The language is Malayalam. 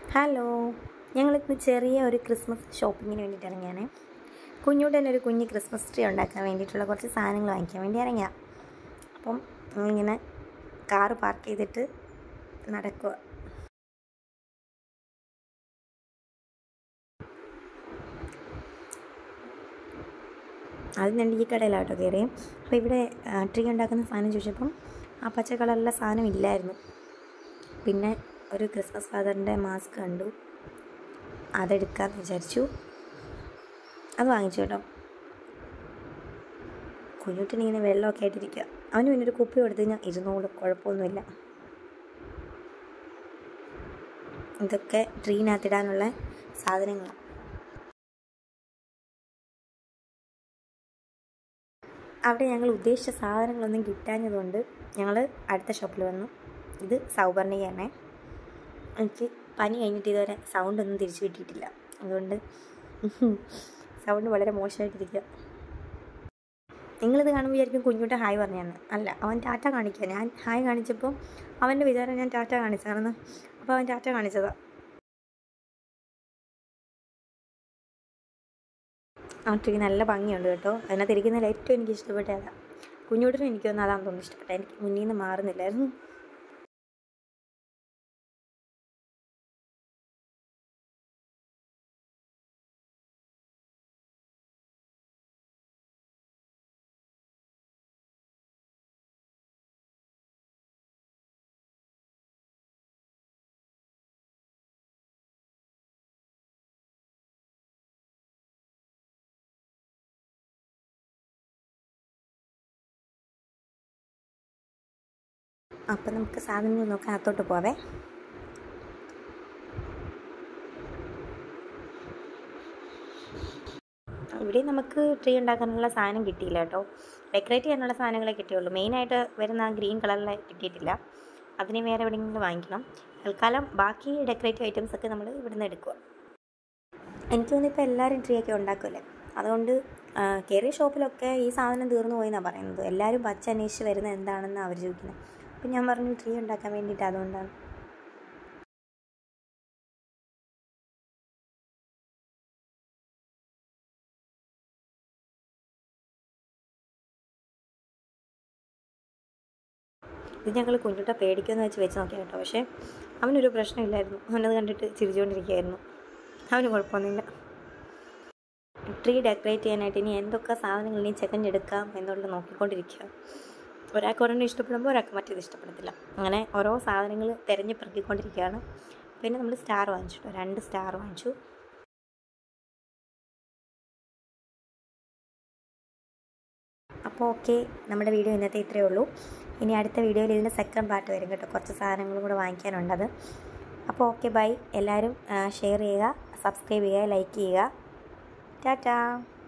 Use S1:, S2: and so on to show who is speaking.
S1: ഹലോ ഞങ്ങളിന്ന് ചെറിയ ഒരു ക്രിസ്മസ് ഷോപ്പിങ്ങിന് വേണ്ടിയിട്ട് ഇറങ്ങിയാണേ കുഞ്ഞുട്ടൻ്റെ ഒരു കുഞ്ഞ് ക്രിസ്മസ് ട്രീ ഉണ്ടാക്കാൻ വേണ്ടിയിട്ടുള്ള കുറച്ച് സാധനങ്ങൾ വാങ്ങിക്കാൻ വേണ്ടി ഇറങ്ങിയ അപ്പം ഇങ്ങനെ കാറ് പാർക്ക് ചെയ്തിട്ട് നടക്കുക അത് ഞാൻ ഈ കടയിലാട്ടോ കയറി അപ്പോൾ ഇവിടെ ട്രീ ഉണ്ടാക്കുന്ന സാധനം ചോദിച്ചപ്പം ആ പച്ച കളറിലെ സാധനം ഇല്ലായിരുന്നു പിന്നെ ഒരു ക്രിസ്മസ് ഫാദറിൻ്റെ മാസ്ക് കണ്ടു അതെടുക്കാമെന്ന് വിചാരിച്ചു അത് വാങ്ങിച്ചു കേട്ടോ കുഞ്ഞുട്ടിനിങ്ങനെ വെള്ളമൊക്കെ ആയിട്ടിരിക്കുക അവന് പിന്നെ ഒരു കുപ്പി കൊടുത്തു കഴിഞ്ഞാൽ ഇരുന്നോളും കുഴപ്പമൊന്നുമില്ല ഇതൊക്കെ ട്രീനകത്തിടാനുള്ള സാധനങ്ങളാണ് അവിടെ ഞങ്ങൾ ഉദ്ദേശിച്ച സാധനങ്ങളൊന്നും കിട്ടാഞ്ഞതുകൊണ്ട് ഞങ്ങൾ അടുത്ത ഷോപ്പിൽ വന്നു ഇത് സൗപർണികയാണേ എനിക്ക് പനി കഴിഞ്ഞിട്ട് ഇതുവരെ സൗണ്ട് ഒന്നും തിരിച്ചു കിട്ടിയിട്ടില്ല അതുകൊണ്ട് സൗണ്ട് വളരെ മോശമായിട്ടിരിക്കുക നിങ്ങളിത് കാണുമ്പോൾ വിചാരിക്കും കുഞ്ഞുട്ട ഹായ് പറഞ്ഞാന്ന് അല്ല അവൻ ടാറ്റ കാണിക്കുക ഞാൻ ഹായ് കാണിച്ചപ്പോൾ അവൻ്റെ വിചാരം ഞാൻ ടാറ്റ കാണിച്ചതാണെന്ന് അപ്പോൾ അവൻ ടാറ്റ കാണിച്ചതാ ആ ട്രീ നല്ല ഭംഗിയുണ്ട് കേട്ടോ അതിനകത്ത് ഇരിക്കുന്നതിൽ ഏറ്റവും എനിക്ക് ഇഷ്ടപ്പെട്ട അതാ കുഞ്ഞുട്ടിനും എനിക്കൊന്നും അതാണെന്ന് തോന്നുന്നു ഇഷ്ടപ്പെട്ട എനിക്ക് മുന്നിൽ നിന്ന് മാറുന്നില്ലായിരുന്നു അപ്പം നമുക്ക് സാധനങ്ങൾ നോക്കാൻ അകത്തോട്ട് പോവേ ഇവിടെ നമുക്ക് ട്രീ ഉണ്ടാക്കാനുള്ള സാധനം കിട്ടിയില്ല കേട്ടോ ഡെക്കറേറ്റ് ചെയ്യാനുള്ള സാധനങ്ങളെ കിട്ടിയുള്ളൂ മെയിനായിട്ട് വരുന്ന ആ ഗ്രീൻ കളറിലെ കിട്ടിയിട്ടില്ല അതിന് വേറെ എവിടെയെങ്കിലും വാങ്ങിക്കണം തൽക്കാലം ബാക്കി ഡെക്കറേറ്റീവ് ഐറ്റംസ് ഒക്കെ നമ്മൾ ഇവിടുന്ന് എടുക്കുക എനിക്ക് തോന്നുന്നു ഇപ്പോൾ എല്ലാവരും ട്രീ ഒക്കെ ഉണ്ടാക്കുമല്ലേ അതുകൊണ്ട് കയറിയ ഷോപ്പിലൊക്കെ ഈ സാധനം തീർന്നു പോയി എന്നാണ് പറയുന്നത് എല്ലാവരും പച്ച അന്വേഷിച്ച് വരുന്നത് എന്താണെന്ന് അവർ ചോദിക്കുന്നത് അപ്പം ഞാൻ പറഞ്ഞു ട്രീ ഉണ്ടാക്കാൻ വേണ്ടിയിട്ട് അതുകൊണ്ടാണ് ഇത് ഞങ്ങൾ കുഞ്ഞുട്ട പേടിക്കുമെന്ന് വെച്ച് വെച്ച് നോക്കിയാൽ കേട്ടോ പക്ഷേ അവനൊരു പ്രശ്നമില്ലായിരുന്നു അവനത് കണ്ടിട്ട് ചിരിച്ചുകൊണ്ടിരിക്കുകയായിരുന്നു അവന് കുഴപ്പമൊന്നുമില്ല ട്രീ ഡെക്കറേറ്റ് ചെയ്യാനായിട്ട് ഇനി എന്തൊക്കെ സാധനങ്ങൾ ഇനി ചെക്കൻ എടുക്കാം എന്നുള്ളത് നോക്കിക്കൊണ്ടിരിക്കുക ഒരാൾക്ക് ഒരെണ്ണം ഇഷ്ടപ്പെടുമ്പോൾ ഒരാൾക്ക് മറ്റേത് ഇഷ്ടപ്പെടത്തില്ല അങ്ങനെ ഓരോ സാധനങ്ങൾ തിരഞ്ഞ് പെറുക്കിക്കൊണ്ടിരിക്കുകയാണ് പിന്നെ നമ്മൾ സ്റ്റാർ വാങ്ങിച്ചു രണ്ട് സ്റ്റാർ വാങ്ങിച്ചു അപ്പോൾ ഓക്കെ നമ്മുടെ വീഡിയോ ഇന്നത്തെ ഇത്രയേ ഉള്ളൂ ഇനി അടുത്ത വീഡിയോയിൽ ഇതിൻ്റെ സെക്കൻഡ് പാർട്ട് വരും കേട്ടോ കുറച്ച് സാധനങ്ങളും കൂടെ വാങ്ങിക്കാനുണ്ടത് അപ്പോൾ ഓക്കെ ബൈ എല്ലാവരും ഷെയർ ചെയ്യുക സബ്സ്ക്രൈബ് ചെയ്യുക ലൈക്ക് ചെയ്യുക ടാറ്റാ